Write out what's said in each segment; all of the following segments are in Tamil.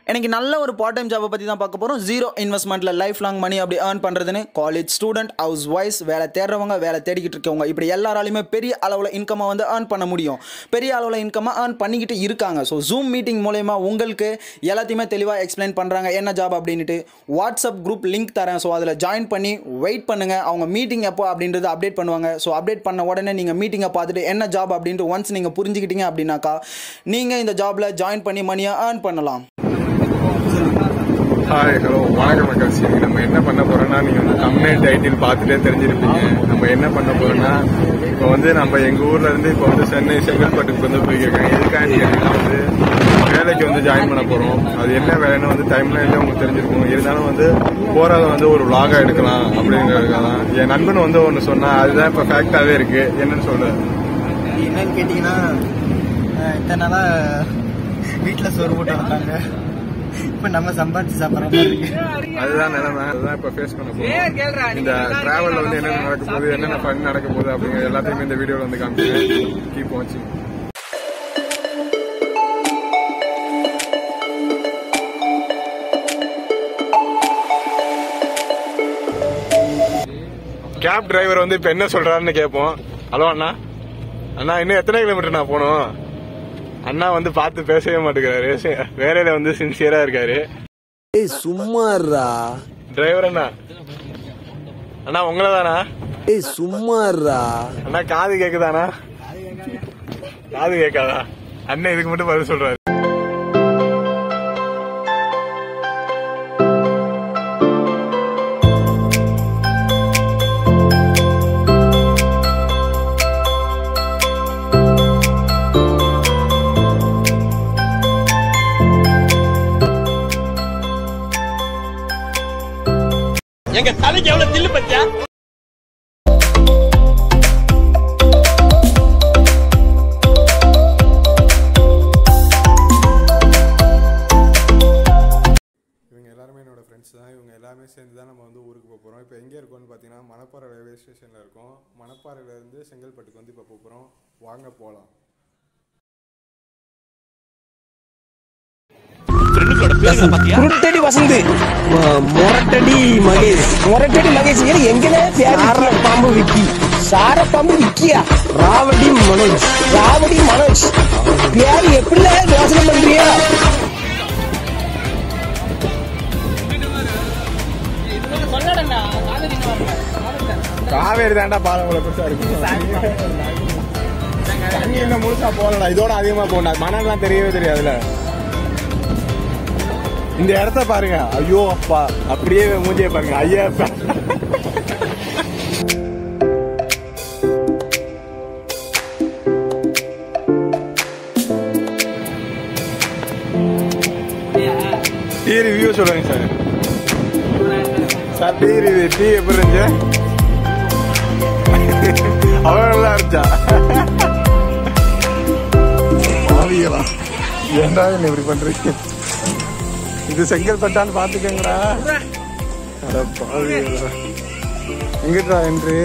எனக்கு நல்ல ஒரு பார்ட் டைம் ஜாபை பற்றி தான் பார்க்க போகிறோம் ஜீரோ இன்வெஸ்ட்மெண்ட்டில் லைஃப் லாங் மணி அப்படி ஏர்ன் பண்ணுறதுன்னு காலேஜ் ஸ்டூடெண்ட் ஹவுஸ் வைஸ் வேலை தேடுறவங்க வேலை தேடிக்கிட்டு இருக்கவங்க இப்படி எல்லாராலையுமே பெரிய அளவில் இன்கம்மை வந்து ஏர்ன் பண்ண முடியும் பெரிய அளவில் இன்கம்மை ஏர்ன் பண்ணிக்கிட்டு இருக்காங்க ஸோ ஜூம் மீட்டிங் மூலயமா உங்களுக்கு எல்லாத்தையுமே தெளிவாக எக்ஸ்பிளைன் பண்ணுறாங்க என்ன ஜாப் அப்படின்ட்டு வாட்ஸ்அப் குரூப் லிங்க் தரேன் ஸோ அதில் ஜாயின் பண்ணி வெயிட் பண்ணுங்கள் அவங்க மீட்டிங் எப்போ அப்படின்றது அப்டேட் பண்ணுவாங்க ஸோ அப்டேட் பண்ண உடனே நீங்கள் மீட்டிங்கை பார்த்துட்டு என்ன ஜாப் அப்படின்ட்டு ஒன்ஸ் நீங்கள் புரிஞ்சுக்கிட்டீங்க அப்படின்னாக்கா நீங்கள் இந்த ஜாபில் ஜாயின் பண்ணி மணியை ஏர்ன் பண்ணலாம் ஹாய் ஹலோ வணக்கம் மக்கள்ஸ் இன்னைக்கு நம்ம என்ன பண்ண போறோம்னா நீங்க வந்து தமிழ் டைட்டில் பார்த்துட்டே தெரிஞ்சிருப்பீங்க நம்ம என்ன பண்ண போறோம்னா இப்போ வந்து நம்ம எங்க ஊர்ல இருந்து இப்போ வந்து சென்னை செங்கல்பட்டுக்கு வந்து போயிருக்காங்க எதுக்காண்டி கேட்டீங்கன்னா வந்து வேலைக்கு வந்து ஜாயின் பண்ண போறோம் அது என்ன வேலைன்னு வந்து டைம்ல உங்களுக்கு தெரிஞ்சிருக்கும் இருந்தாலும் வந்து போறத வந்து ஒரு vlog-ஆ எடுக்கலாம் அப்படிங்கிறதுக்காக தான் என் நண்பன் வந்து ஒன்று சொன்னா அதுதான் இப்போ ஃபேக்டாவே இருக்கு என்னன்னு சொல்ற என்னன்னு கேட்டிங்கன்னா அஹ் இத்தனை நாளா வீட்டில் சோறு போட்டு வந்தாங்க இப்போ நம்ம சம்பாதிச்சு சாப்பிட்ற மாதிரி இருக்கு அதுதான் நிலைமை அதுதான் இப்ப ஃபேஸ் பண்ண போறோம் இந்த டிராவல்ல வந்து என்னென்ன நடக்க போகுது என்னென்ன ஃபன் நடக்க போகுது அப்படிங்கிற எல்லாத்தையுமே இந்த வீடியோல வந்து காமிக்கிறேன் கீப் வாட்சிங் கேப் டிரைவர் வந்து இப்ப என்ன சொல்றாருன்னு கேட்போம் ஹலோ அண்ணா அண்ணா இன்னும் எத்தனை கிலோமீட்டர் நான் போகணும் அண்ணா வந்து பார்த்து பேசவே மாட்டேங்கிறாரு வேலையில வந்து சின்சியரா இருக்காரு ஏய் சும்மாறா டிரைவர் அண்ணா அண்ணா உங்களை தானா ஏய் சும்மாறா அண்ணா காது கேக்குதாண்ணா காது கேட்காதா அண்ணன் இதுக்கு மட்டும் பதில் சொல்றாரு எங்க தலைக்கு எவ்வளவு தில்லு பத்தியா இவங்க எல்லாருமே என்னோட ஃப்ரெண்ட்ஸ் தான் இவங்க எல்லாமே சேர்ந்து தான் நம்ம வந்து ஊருக்கு போக போகிறோம் இப்போ எங்கே இருக்கோம்னு பார்த்தீங்கன்னா மணப்பாறை ரயில்வே ஸ்டேஷனில் இருக்கோம் மணப்பாறையிலேருந்து செங்கல்பட்டுக்கு வந்து இப்போ போகிறோம் வாங்க போகலாம் குருட்டடி வசந்த் ம- மொரட்டடி மகேஷ் மொரட்டடி மகேஷ் ஏன் எங்கனே சார பாம்பு விக்கி சார பாம்பு விக்கியா ராவடி மனோஜ் ராவடி மனோஜ் பேர் எப்படி யோசனை பண்றியா காவேரி தாண்டா பாலங்களை பெருசாக இருக்கு தண்ணி இன்னும் முழுசா போகலடா இதோட அதிகமாக போகண்டா மணல்லாம் தெரியவே தெரியாதுல இந்த இடத்த பாருங்க ஐயோ அப்பா அப்படியே மூஞ்சியை பாருங்க ஐயா அப்பா டீ ரிவ்யூ சொல்லுங்க sir sir tea review tea எப்படி இருந்துச்சு அவ்வளோ நல்லா இருந்துச்சா பாவிகளா ஏன்டா என்ன இப்படி பண்றீங்க இது செங்கல்பட்டான்னு பாத்துக்கங்கடா அட பாவிகளா எங்கிட்டா என்று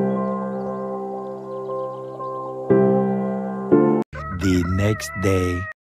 the next day.